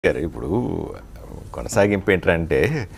గారు ఇప్పుడు కొనసాగింపు ఏంటంటే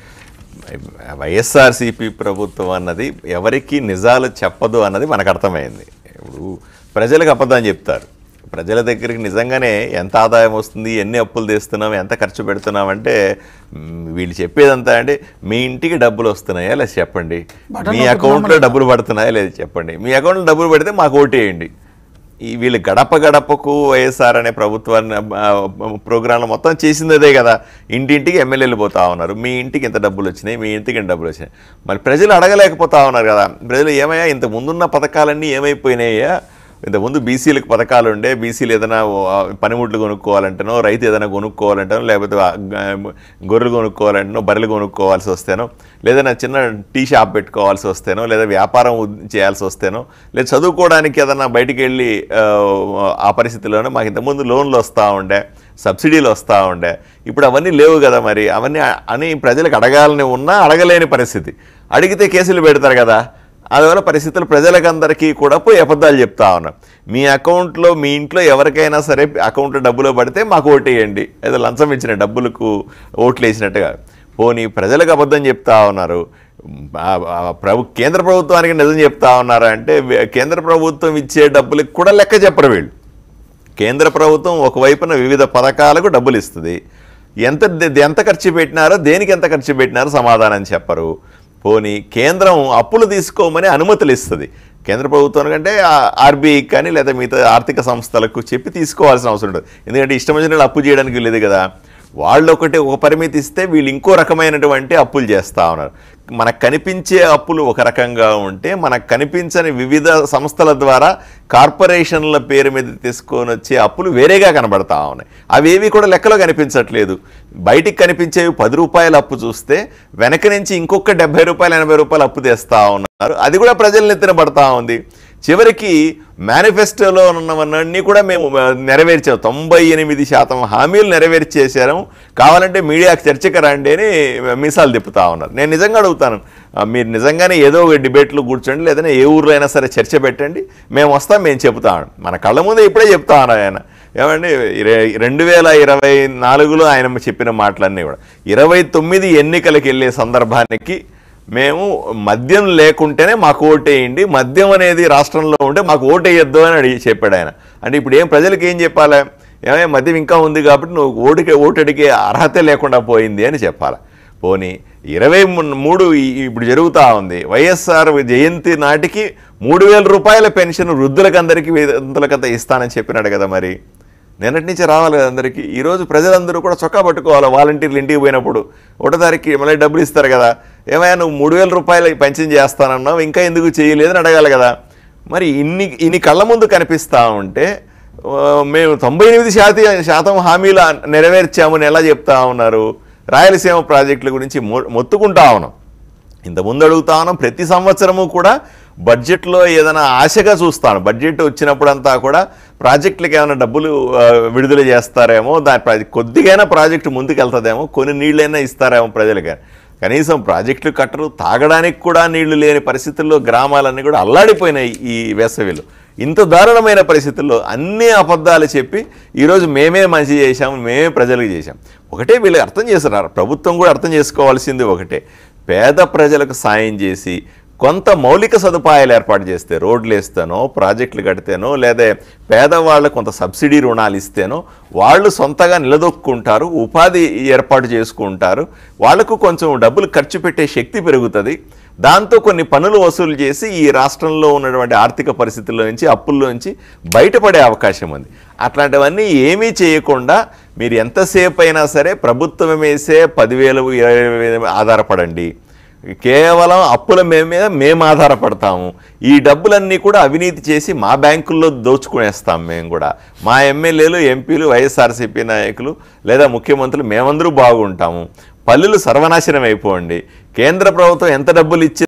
వైఎస్ఆర్సీపీ ప్రభుత్వం అన్నది ఎవరికి నిజాలు చెప్పదు అన్నది మనకు అర్థమైంది ఇప్పుడు ప్రజలకు అబద్ధం చెప్తారు ప్రజల దగ్గరికి నిజంగానే ఎంత ఆదాయం వస్తుంది ఎన్ని అప్పులు తీస్తున్నాం ఎంత ఖర్చు పెడుతున్నాం అంటే మ్, వీళ్ళు చెప్పేదంతా అంటే మీ ఇంటికి డబ్బులు వస్తున్నాయా లేదా చెప్పండి మీ అకౌంట్లో డబ్బులు పడుతున్నాయా లేదా చెప్పండి మీ అకౌంట్లో డబ్బులు పడితే మాకు ఓటేయండి ఈ వీళ్ళు గడప గడపకు వైఎస్ఆర్ అనే ప్రభుత్వాన్ని ప్రోగ్రాంలు మొత్తం చేసింది అదే కదా ఇంటింటికి ఎమ్మెల్యేలు పోతా ఉన్నారు మీ ఇంటికి ఇంత డబ్బులు వచ్చినాయి మీ ఇంటికి ఇంత డబ్బులు వచ్చినాయి మరి ప్రజలు అడగలేకపోతా ఉన్నారు కదా ప్రజలు ఏమయ్యా ఇంత ముందున్న పథకాలన్నీ ఏమైపోయినాయా ఇంత ముందు బీసీలకు పథకాలు ఉండే బీసీలు ఏదైనా ఆ, పనిముట్లు కొనుక్కోవాలంటేనో రైతు ఏదైనా కొనుక్కోవాలంటేనో లేకపోతే ఆ, గ- గొర్రెలు కొనుక్కోవాలంటేనో బర్రెలు కొనుక్కోవాల్సి వస్తేనో లేదా చిన్న టీ షాప్ పెట్టుకోవాల్సి వస్తేనో లేదా వ్యాపారం ఉద్- చేయాల్సి వస్తేనో లేదా చదువుకోవడానికి ఏదైనా బయటికి వెళ్ళి ఆ, ఆ పరిస్థితిలోనే మాకు ఇంతకుముందు లోన్లు వస్తూ ఉండే సబ్సిడీలు వస్తూ ఉండే ఇప్పుడు అవన్నీ లేవు కదా మరి అవన్నీ అని ప్రజలకు అడగాలని ఉన్నా అడగలేని పరిస్థితి అడిగితే కేసులు పెడతారు కదా అందువల్ల పరిస్థితులు ప్రజలకందరికీ కూడా పోయి అబద్ధాలు చెప్తా ఉన్నాం మీ అకౌంట్లో మీ ఇంట్లో ఎవరికైనా సరే అకౌంట్లో డబ్బులు పడితే మాకు ఓటేయండి ఏదో లంచం ఇచ్చిన డబ్బులకు ఓట్లు వేసినట్టుగా పోనీ ప్రజలకు అబద్ధం చెప్తా ఉన్నారు ఆ- ఆ ప్రభు కేంద్ర ప్రభుత్వానికి నిజం చెప్తా ఉన్నారు అంటే వే- కేంద్ర ప్రభుత్వం ఇచ్చే డబ్బులకు కూడా లెక్క చెప్పరు వీళ్ళు కేంద్ర ప్రభుత్వం ఒకవైపున వివిధ పథకాలకు డబ్బులు ఇస్తుంది ఎంత ద- ఎంత ఖర్చు పెట్టినారో దేనికి ఎంత ఖర్చు పెట్టినారో సమాధానం చెప్పరు పోనీ కేంద్రం అప్పులు తీసుకోమని అనుమతులు ఇస్తుంది కేంద్ర ప్రభుత్వం కంటే ఆర్బీఐ కానీ లేదా మిగతా ఆర్థిక సంస్థలకు చెప్పి తీసుకోవాల్సిన అవసరం ఉంటుంది ఎందుకంటే ఇష్టం వచ్చిన వాళ్ళు అప్పు చేయడానికి లేదు కదా వాళ్ళు ఒకటి ఒక పరిమితి ఇస్తే వీళ్ళు ఇంకో రకమైనటువంటి అప్పులు చేస్తూ ఉన్నారు మనకు కనిపించే అప్పులు ఒక రకంగా ఉంటే మనకు కనిపించని వివిధ సంస్థల ద్వారా కార్పొరేషన్ల పేరు మీద తీసుకొని వచ్చే అప్పులు వేరేగా కనబడతా ఉన్నాయి అవేవి కూడా లెక్కలో కనిపించట్లేదు బయటికి కనిపించేవి పది రూపాయల అప్పు చూస్తే వెనక నుంచి ఇంకొక డెబ్బై రూపాయలు ఎనభై రూపాయలు అప్పు తెస్తా ఉన్నారు అది కూడా ప్రజల నెత్తిన పడతా ఉంది చివరికి మేనిఫెస్టోలో ఉన్నవన్నీ కూడా మేము ఆ, నెరవేర్చాము తొంభై ఎనిమిది శాతం హామీలు నెరవేర్చేసాము కావాలంటే మీడియాకు చర్చకు రండి అని మీసాలు తిప్పుతా ఉన్నారు నేను నిజంగా అడుగుతాను ఆ, మీరు నిజంగానే ఏదో ఒక డిబేట్లో కూర్చోండి లేదంటే ఏ ఊర్లో అయినా సరే చర్చ పెట్టండి మేము వస్తాం మేము చెబుతాం మన కళ్ళ ముందే ఇప్పుడే చెప్తా ఉన్నారు ఆయన ఏమండి ఇర- రెండు వేల ఇరవై నాలుగులో ఆయన చెప్పిన మాటలన్నీ కూడా ఇరవై తొమ్మిది ఎన్నికలకు వెళ్ళే సందర్భానికి మేము మద్యం లేకుంటేనే మాకు ఓటేయండి మద్యం అనేది రాష్ట్రంలో ఉంటే మాకు ఓటేయొద్దు అని అడిగి చెప్పాడు ఆయన అంటే ఇప్పుడు ఏం ప్రజలకు ఏం చెప్పాలి ఏమైనా మద్యం ఇంకా ఉంది కాబట్టి నువ్వు ఓటుకే ఓటు అడిగే అర్హత లేకుండా పోయింది అని చెప్పాలి పోనీ ఇరవై ము- మూడు ఈ- ఇప్పుడు జరుగుతూ ఉంది వైఎస్ఆర్ జయంతి నాటికి మూడు వేల రూపాయల పెన్షన్ వృద్ధులకు అందరికీ విధులకంతా ఇస్తానని చెప్పినాడు కదా మరి నిన్నటి నుంచి రావాలి కదా అందరికీ ఈరోజు ప్రజలందరూ కూడా చొక్కా పట్టుకోవాలి వాలంటీర్లు ఇంటికి పోయినప్పుడు ఒకటో తారీఖు మళ్ళీ డబ్బులు ఇస్తారు కదా ఏమైనా నువ్వు మూడు వేల రూపాయలు పెన్షన్ చేస్తానన్నావు ఇంకా ఎందుకు చేయలేదని అడగాలి కదా మరి ఇన్ని ఇన్ని కళ్ళ ముందు కనిపిస్తూ ఉంటే ఆ, మేము తొంభై ఎనిమిది శాతం శాతం హామీలు నెరవేర్చామని ఎలా చెప్తా ఉన్నారు రాయలసీమ ప్రాజెక్టుల గురించి మొ- మొత్తుకుంటా ఉన్నాం ఇంత ముందు అడుగుతా ఉన్నాం ప్రతి సంవత్సరము కూడా బడ్జెట్లో ఏదైనా ఆశగా చూస్తాను బడ్జెట్ వచ్చినప్పుడంతా కూడా ప్రాజెక్టులకు ఏమైనా డబ్బులు ఆ, విడుదల చేస్తారేమో దాని ప్రా- కొద్దిగైనా ప్రాజెక్టు ముందుకు వెళ్తుందేమో కొన్ని నీళ్ళైనా ఇస్తారేమో ప్రజలకి కనీసం ప్రాజెక్టులు కట్టరు తాగడానికి కూడా నీళ్లు లేని పరిస్థితుల్లో గ్రామాలన్నీ కూడా అల్లాడిపోయినాయి ఈ వేసవిలో ఇంత దారుణమైన పరిస్థితుల్లో అన్ని అబద్ధాలు చెప్పి ఈరోజు మేమే మంచి చేశాము మేమే ప్రజలకు చేశాం ఒకటే వీళ్ళు అర్థం చేస్తున్నారు ప్రభుత్వం కూడా అర్థం చేసుకోవాల్సింది ఒకటే పేద ప్రజలకు సాయం చేసి కొంత మౌలిక సదుపాయాలు ఏర్పాటు చేస్తే రోడ్లు వేస్తేనో ప్రాజెక్టులు కడితేనో లేదా పేదవాళ్ళకు కొంత సబ్సిడీ రుణాలు ఇస్తేనో వాళ్ళు సొంతగా నిలదొక్కుంటారు ఉపాధి ఏర్పాటు చేసుకుంటారు వాళ్లకు కొంచెం డబ్బులు ఖర్చు పెట్టే శక్తి పెరుగుతుంది దాంతో కొన్ని పనులు వసూలు చేసి ఈ రాష్ట్రంలో ఉన్నటువంటి ఆర్థిక పరిస్థితుల్లో నుంచి అప్పుల్లో నుంచి బయటపడే అవకాశం ఉంది అట్లాంటివన్నీ ఏమీ చేయకుండా మీరు ఎంతసేపు అయినా సరే ప్రభుత్వం వేసే పదివేలు ఇరవై వేలు ఆధారపడండి కేవలం అప్పుల మే- మీద మేము ఆధారపడతాము ఈ డబ్బులన్నీ కూడా అవినీతి చేసి మా బ్యాంకుల్లో దోచుకునేస్తాం మేము కూడా మా ఎమ్మెల్యేలు ఎంపీలు వైఎస్ఆర్సీపీ నాయకులు లేదా ముఖ్యమంత్రులు మేమందరూ బాగుంటాము పల్లెలు సర్వనాశనం అయిపోండి కేంద్ర ప్రభుత్వం ఎంత డబ్బులు ఇచ్చి